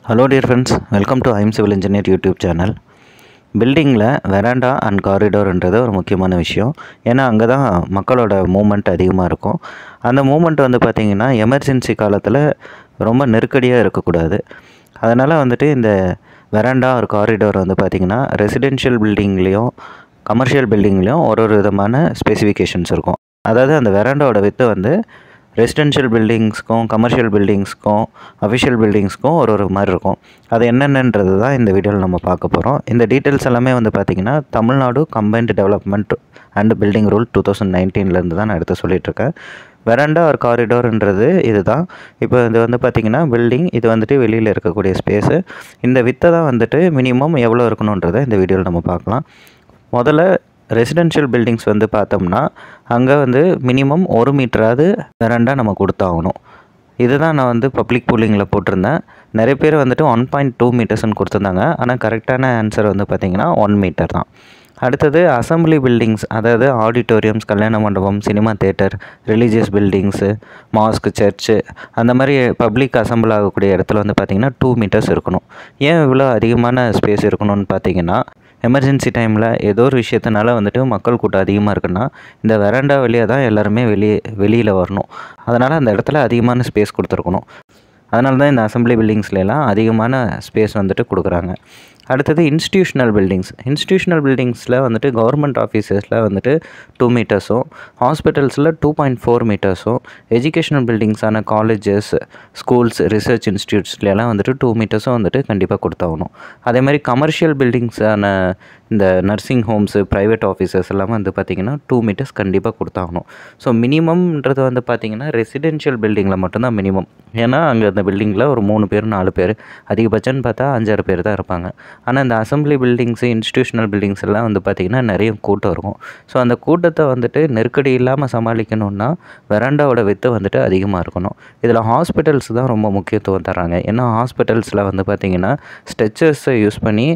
hello dear friends welcome to I'm civil engineer YouTube channel பில்டிங்கில் veranda and காரிடோர்ன்றது ஒரு முக்கியமான விஷயம் ஏன்னா அங்கே தான் மக்களோட மூமெண்ட் அதிகமாக இருக்கும் அந்த மூமெண்ட் வந்து பார்த்திங்கன்னா எமர்ஜென்சி காலத்தில் ரொம்ப நெருக்கடியாக இருக்கக்கூடாது அதனால் வந்துட்டு இந்த வெராண்டா ஒரு காரிடோர் வந்து பார்த்திங்கன்னா ரெசிடென்ஷியல் பில்டிங்லேயும் கமர்ஷியல் பில்டிங்லேயும் ஒரு ஒரு விதமான ஸ்பெசிஃபிகேஷன்ஸ் இருக்கும் அதாவது அந்த வெராண்டாவோட வித்து வந்து ரெசிடென்ஷியல் பில்டிங்ஸ்க்கும் கமர்ஷியல் பில்டிங்ஸ்க்கும் அஃபிஷியல் பில்டிங்ஸ்க்கும் ஒரு ஒரு மாதிரி இருக்கும் அது என்னென்னன்றது தான் இந்த வீடியோவில் நம்ம பார்க்க போகிறோம் இந்த டீட்டெயில்ஸ் எல்லாமே வந்து பார்த்திங்கன்னா Tamil Nadu combined development and building rule two thousand நைன்டீன்லேருந்து தான் நான் எடுத்து சொல்லிகிட்ருக்கேன் வெராண்டா ஒரு காரிடோர்ன்றது இது தான் இப்போ இது வந்து பார்த்திங்கன்னா பில்டிங் இது வந்துட்டு வெளியில் இருக்கக்கூடிய ஸ்பேஸு இந்த வித்தை தான் வந்துட்டு மினிமம் எவ்வளோ இருக்கணுன்றதை இந்த வீடியோவில் நம்ம பார்க்கலாம் முதல்ல ரெசிடென்ஷியல் பில்டிங்ஸ் வந்து பார்த்தோம்னா அங்கே வந்து மினிமம் ஒரு மீட்டராவது வெராண்டா நம்ம கொடுத்தாகணும் இதுதான் நான் வந்து பப்ளிக் பூலிங்கில் போட்டிருந்தேன் நிறைய பேர் வந்துட்டு ஒன் பாயிண்ட் டூ மீட்டர்ஸ்னு கொடுத்துருந்தாங்க ஆனால் கரெக்டான ஆன்சர் வந்து பார்த்திங்கன்னா ஒன் மீட்டர் தான் அடுத்தது அசம்பிளி பில்டிங்ஸ் அதாவது ஆடிட்டோரியம்ஸ் கல்யாண மண்டபம் cinema theatre religious buildings mosque church அந்த மாதிரி பப்ளிக் அசம்பிள் ஆகக்கூடிய இடத்துல வந்து பார்த்திங்கன்னா டூ மீட்டர்ஸ் இருக்கணும் ஏன் இவ்வளோ அதிகமான ஸ்பேஸ் இருக்கணும்னு பார்த்தீங்கன்னா எமர்ஜென்சி டைமில் ஏதோ ஒரு விஷயத்தினால வந்துட்டு மக்கள் கூட்டம் அதிகமாக இருக்குன்னா இந்த வெராண்டா வழியாக தான் எல்லாருமே வெளியே வெளியில் வரணும் அதனால் அந்த இடத்துல அதிகமான ஸ்பேஸ் கொடுத்துருக்கணும் அதனால தான் இந்த அசம்பிளி பில்டிங்ஸ்லாம் அதிகமான ஸ்பேஸ் வந்துட்டு கொடுக்குறாங்க அடுத்தது இன்ஸ்டியூஷனல் பில்டிங்ஸ் இன்ஸ்டியூஷனல் பில்டிங்ஸில் வந்துட்டு கவர்மெண்ட் ஆஃபீஸஸில் வந்துட்டு டூ மீட்டர்ஸும் ஹாஸ்பிட்டல்ஸில் டூ பாயிண்ட் ஃபோர் மீட்டர்ஸும் எஜுகேஷனல் பில்டிங்ஸான காலேஜஸ் ஸ்கூல்ஸ் ரிசர்ச் இன்ஸ்டியூட்ஸ்லாம் வந்துட்டு டூ மீட்டர்ஸும் வந்துட்டு கண்டிப்பாக கொடுத்தாகணும் அதே மாதிரி கமர்ஷியல் பில்டிங்ஸான இந்த நர்சிங் ஹோம்ஸு ப்ரைவேட் ஆஃபீஸஸ் எல்லாம் வந்து பார்த்திங்கன்னா டூ மீட்டர்ஸ் கண்டிப்பாக கொடுத்தாகணும் ஸோ மினிமம்ன்றது வந்து பார்த்திங்கன்னா ரெசிடென்ஷியல் பில்டிங்கில் மட்டும்தான் மினிமம் ஏன்னா அங்கே அந்த பில்டிங்கில் ஒரு மூணு பேர் நாலு பேர் அதிகபட்சம்னு பார்த்தா அஞ்சாறு பேர் தான் இருப்பாங்க ஆனால் இந்த அசம்பிளி பில்டிங்ஸு இன்ஸ்டியூஷனல் பில்டிங்ஸ் எல்லாம் வந்து பார்த்திங்கன்னா நிறைய கூட்டம் இருக்கும் ஸோ அந்த கூட்டத்தை வந்துட்டு நெருக்கடி இல்லாமல் சமாளிக்கணுன்னா வெராண்டாவோட வித்து வந்துட்டு அதிகமாக இருக்கணும் இதில் ஹாஸ்பிட்டல்ஸ் தான் ரொம்ப முக்கியத்துவம் தராங்க ஏன்னா ஹாஸ்பிட்டல்ஸில் வந்து பார்த்திங்கன்னா ஸ்ட்ரெச்சர்ஸை யூஸ் பண்ணி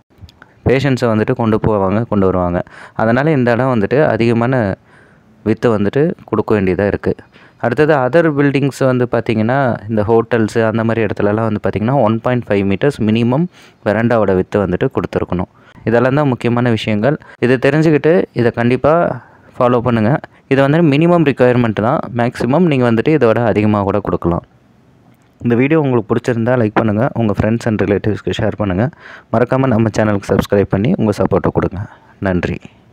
பேஷண்ட்ஸை வந்துட்டு கொண்டு போவாங்க கொண்டு வருவாங்க அதனால் இந்த இடம் வந்துட்டு அதிகமான வித்து வந்துட்டு கொடுக்க வேண்டியதாக இருக்குது அடுத்தது அதர் பில்டிங்ஸ் வந்து பார்த்திங்கன்னா இந்த ஹோட்டல்ஸு அந்த மாதிரி இடத்துலலாம் வந்து பார்த்திங்கன்னா one point five metres minimum வெரண்டாவோட வித்து வந்துட்டு கொடுத்துருக்கணும் இதெல்லாம் தான் முக்கியமான விஷயங்கள் இதை தெரிஞ்சுக்கிட்டு இதை கண்டிப்பாக ஃபாலோ பண்ணுங்கள் இது வந்து மினிமம் ரிக்குயர்மெண்ட் தான் மேக்ஸிமம் நீங்கள் வந்துட்டு இதோட அதிகமாக கூட கொடுக்கலாம் இந்த வீடியோ உங்களுக்கு பிடிச்சிருந்தா லைக் பண்ணுங்கள் உங்கள் ஃப்ரெண்ட்ஸ் அண்ட் ரிலேட்டிவ்ஸ்க்கு ஷேர் பண்ணுங்கள் மறக்காமல் நம்ம சேனலுக்கு சப்ஸ்கிரைப் பண்ணி உங்கள் சப்போர்ட்டை கொடுங்க நன்றி